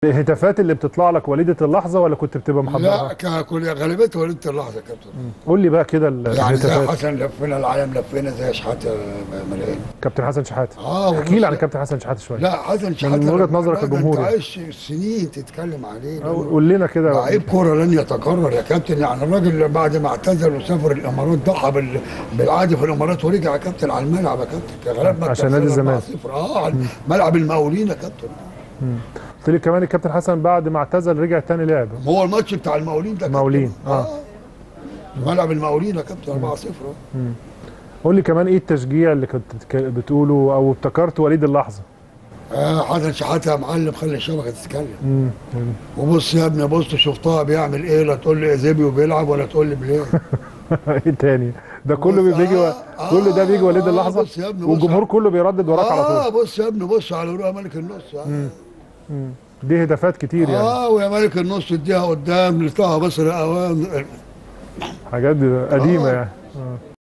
الهتافات اللي بتطلع لك وليده اللحظه ولا كنت بتبقى لا محضرها ككل غالبيتها ولدت اللحظه يا كابتن قول لي بقى كده يعني زي الهتافات حسن لفينا العالم لفينا زي شحاته ملايين كابتن حسن شحاته اه احكي لي عن وبص- الكابتن حسن شحاته شويه لا حسن شحاته من وجهة نظرك لا، ده كجمهور انت يعني. عايش سنين تتكلم عليه أو- قول لنا كده لعيب كوره لن يتكرر يا كابتن يعني الراجل اللي بعد ما اعتزل وسافر الامارات ضحى بال- بالعادي في الامارات ورجع يا كابتن على الملعب يا كابتن غلبنا عشان نادي الزمالك. 4-0. اه على ملعب المقاولين يا كابتن قلت لي كمان الكابتن حسن بعد ما اعتزل رجع تاني لعب هو الماتش بتاع المقاولين ده كابتن. مقاولين، آه. ملعب المقاولين يا كابتن 4-0 آه. قول لي كمان ايه التشجيع اللي كنت بتك- بتقوله او ابتكرت وليد اللحظه آه حسن شحاته يا معلم خلي الشبكه تتكلم مم. وبص يا ابني بص شفتها بيعمل ايه لا تقول لي ايزيبيو بيلعب ولا تقول لي بليه ايه تاني ده كله بص، بيجي آه، كل ده بيجي وليد آه، اللحظه بص يا ابني، بص والجمهور على- كله بيردد وراك على اه طول بص يا ابني بص على رؤى ملك النص آه. دي هدافات كتير يعني اه ويا ملك النص اديها قدام لطه بصر اوان حاجات قديمه يعني